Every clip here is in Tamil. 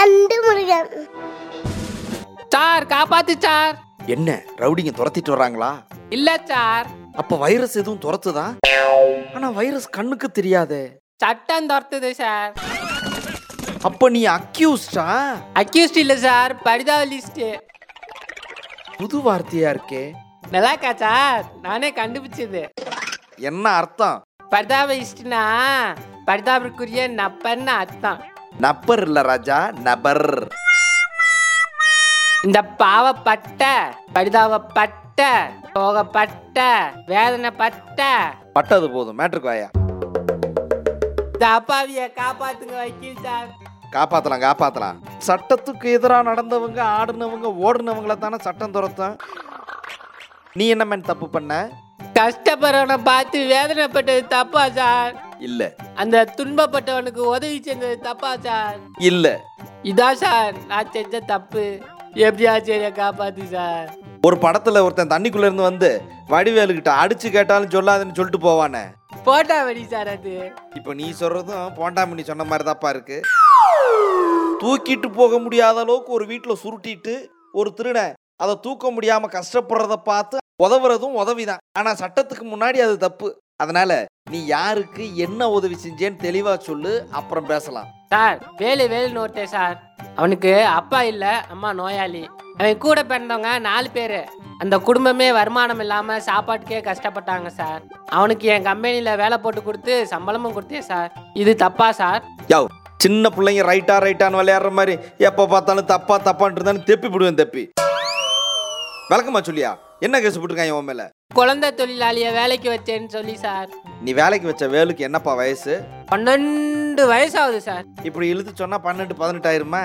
அண்டு முருகன் சார் காப்பாத்து சார் என்ன ரவுடிங்க துரத்திட்டு வர்றாங்களா இல்ல சார் அப்ப வைரஸ் எதுவும் துரத்துதா ஆனா வைரஸ் கண்ணுக்கு தெரியாதே சட்டம் துரத்துது சார் அப்ப நீ அக்யூஸ்டா அக்யூஸ்ட் இல்ல சார் பரிதாப லிஸ்ட் புது வார்த்தையா இருக்கே நல்லாக்கா சார் நானே கண்டுபிடிச்சது என்ன அர்த்தம் பரிதாப லிஸ்ட்னா பரிதாபத்துக்குரிய நப்பன்னு அர்த்தம் நப்பர் இல்ல ராஜா நபர் இந்த பாவப்பட்ட பரிதாபப்பட்ட சோகப்பட்ட வேதனைப்பட்ட பட்டது போதும் மேட்ருக்கு வாயா இந்த அப்பாவிய காப்பாத்துங்க வக்கீல் சார் காப்பாத்தலாம் காப்பாத்தலாம் சட்டத்துக்கு எதிராக நடந்தவங்க ஆடுனவங்க ஓடுனவங்கள தானே சட்டம் துரத்தும் நீ என்ன மேன் தப்பு பண்ண கஷ்டப்படுறவனை பார்த்து வேதனைப்பட்டது தப்பா சார் இல்ல அந்த துன்பப்பட்டவனுக்கு உதவி செஞ்சது தப்பா சார் இல்ல இதான் சார் நான் செஞ்ச தப்பு எப்படியாச்சும் என்னை காப்பாத்து சார் ஒரு படத்துல ஒருத்தன் தண்ணிக்குள்ள இருந்து வந்து வடிவேலுகிட்ட அடிச்சு கேட்டாலும் சொல்லாதுன்னு சொல்லிட்டு போவானே போட்டா வெடி சார் அது இப்போ நீ சொல்றதும் போண்டாமணி சொன்ன மாதிரி தாப்பா இருக்கு தூக்கிட்டு போக முடியாத அளவுக்கு ஒரு வீட்டில் சுருட்டிட்டு ஒரு திருடன் அதை தூக்க முடியாம கஷ்டப்படுறத பார்த்து உதவுறதும் உதவிதான் ஆனா சட்டத்துக்கு முன்னாடி அது தப்பு அதனால நீ யாருக்கு என்ன உதவி செஞ்சேன்னு தெளிவா சொல்லு அப்புறம் பேசலாம் சார் வேலு வேலுன்னு ஒருத்தன் சார் அவனுக்கு அப்பா இல்ல அம்மா நோயாளி அவன் கூட பிறந்தவங்க நாலு பேர் அந்த குடும்பமே வருமானம் இல்லாம சாப்பாட்டுக்கே கஷ்டப்பட்டாங்க சார் அவனுக்கு என் கம்பெனில வேலை போட்டு கொடுத்து சம்பளமும் கொடுத்தேன் சார் இது தப்பா சார் யோ சின்ன பிள்ளைங்க ரைட்டா ரைட்டான்னு விளையாடுற மாதிரி எப்போ பார்த்தாலும் தப்பா தப்பான்ட்டு இருந்தாலும் தெப்பி விடுவேன் தெப்பி விளக்கமா சொல்லியா என்ன கேஸ் போட்டிருக்காங்க உன் மேல குழந்தை தொழிலாளிய வேலைக்கு வச்சேன்னு சொல்லி சார் நீ வேலைக்கு வச்ச வேலுக்கு என்னப்பா வயசு பன்னெண்டு வயசாகுது சார் இப்படி இழுத்து சொன்னா பன்னெண்டு பதினெட்டு ஆயிருமா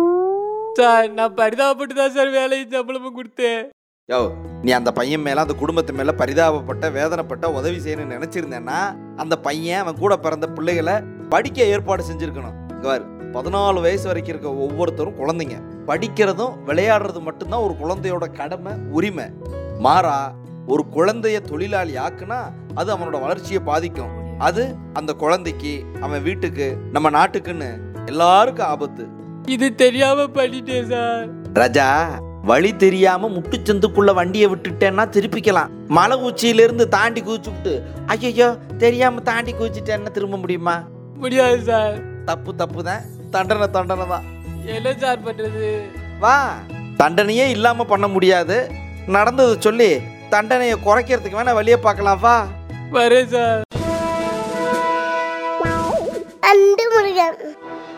சார் நான் பரிதாபப்பட்டு தான் சார் வேலைக்கு சம்பளமும் கொடுத்தேன் யோ நீ அந்த பையன் மேல அந்த குடும்பத்து மேல பரிதாபப்பட்ட வேதனைப்பட்ட உதவி செய்யணும்னு நினைச்சிருந்தேன்னா அந்த பையன் அவன் கூட பிறந்த பிள்ளைகளை படிக்க ஏற்பாடு செஞ்சிருக்கணும் இங்க பாரு பதினாலு வயசு வரைக்கும் இருக்க ஒவ்வொருத்தரும் குழந்தைங்க படிக்கிறதும் விளையாடுறது மட்டும்தான் ஒரு குழந்தையோட கடமை உரிமை மாறா ஒரு குழந்தைய தொழிலாளி ஆக்குனா அது அவனோட வளர்ச்சியை பாதிக்கும் அது அந்த குழந்தைக்கு அவன் வீட்டுக்கு நம்ம நாட்டுக்குன்னு எல்லாருக்கும் ஆபத்து இது தெரியாம பண்ணிட்டேன் சார் ராஜா வழி தெரியாம முட்டுச்சந்துக்குள்ள வண்டியை விட்டுட்டேன்னா திருப்பிக்கலாம் மலை உச்சியில இருந்து தாண்டி குதிச்சுட்டு ஐயோ தெரியாம தாண்டி குதிச்சுட்டேன்னா திரும்ப முடியுமா முடியாது சார் தப்பு தப்பு தான் தண்டனை தண்டனை தான் என்ன சார் பண்றது வா தண்டனையே இல்லாம பண்ண முடியாது நடந்ததை சொல்லி தண்டனையை குறைக்கிறதுக்கு வேணா வழியை பார்க்கலாம் வா வரேன் சார் அண்டு முருகன்